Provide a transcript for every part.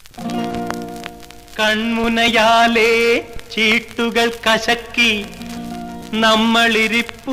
കൺമുനയാലേ ചീട്ടുകൾ കശക്കി നമ്മളിരിപ്പു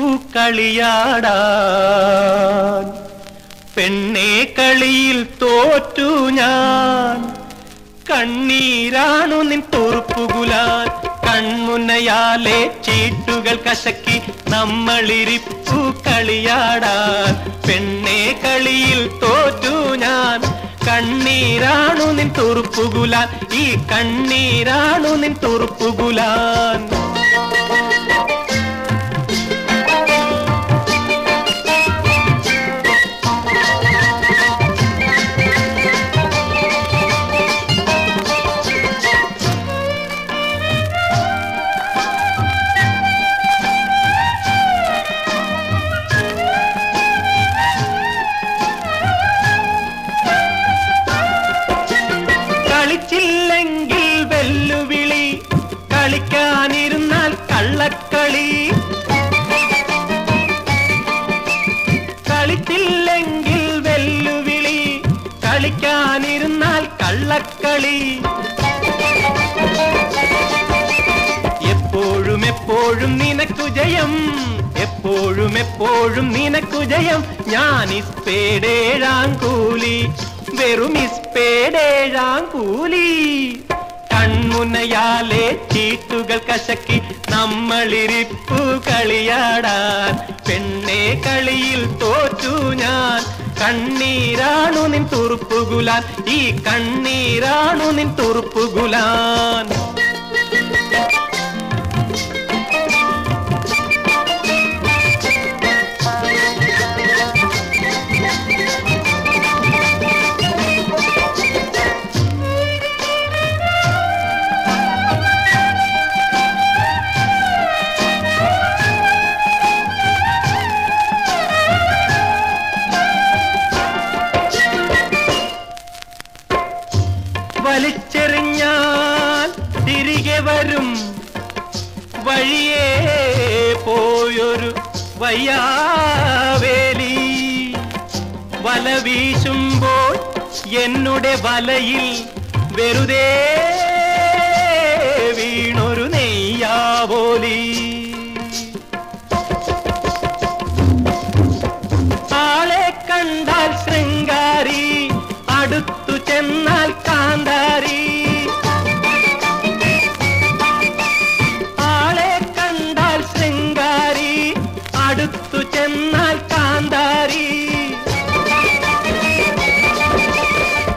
കളിയാടാൻ പെണ്ണേ കളിയിൽ തോറ്റു ഞാൻ കണ്ണീരാണു നിൻ തോർപ്പുകുലാൻ കൺമുനയാലെ ചീട്ടുകൾ കശക്കി നമ്മളിരിപ്പു കളിയാടാൻ പെണ്ണേ കളിയിൽ തോറ്റു ഞാൻ കണ്ണീരാണു നിൻ തുറുപ്പുകുലാൻ ഈ കണ്ണീരാണു നിൻ തുറുപ്പുകുലാൻ കളിച്ചില്ലെങ്കിൽ വെല്ലുവിളി കളിക്കാനിരുന്നാൽ കള്ളക്കളി കളിച്ചില്ലെങ്കിൽ വെല്ലുവിളി കളിക്കാനിരുന്നാൽ കള്ളക്കളി എപ്പോഴും എപ്പോഴും നിനക്കു ജയം എപ്പോഴും എപ്പോഴും നിനക്കു ജയം ഞാൻ ഇസ്പേടേഴാം കൂലി വെറും ഇസ്പേടേഴാം കൂലി കൺമുനയാലെ ചീട്ടുകൾ കശക്കി നമ്മളിരിപ്പു കളിയാടാൻ പെണ്ണെ കളിയിൽ തോറ്റു ഞാൻ കണ്ണീരാണു നിൻ തുറുപ്പുകുലാൻ ഈ കണ്ണീരാണു നിൻ തുറുപ്പുകുലാൻ വലിച്ചെറിഞ്ഞാൽ തിരികെ വരും വഴിയേ പോയൊരു വയ്യാവേലി വല വീശുമ്പോൾ എന്നുടെ വലയിൽ വെറുതെ വീണൊരു നെയ്യാവോലി ആളെ കണ്ടാൽ ശൃംഗാരി അടുത്തു ചെന്നാൽ കാന്താരി ആളെ കണ്ടാൽ ശൃംഗാരി അടുത്തു ചെന്നാൽ കാന്താരി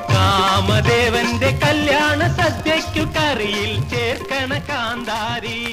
കാമദേവന്റെ കല്യാണ സദ്യയ്ക്കു കറിയിൽ ചേർക്കണ കാന്താരി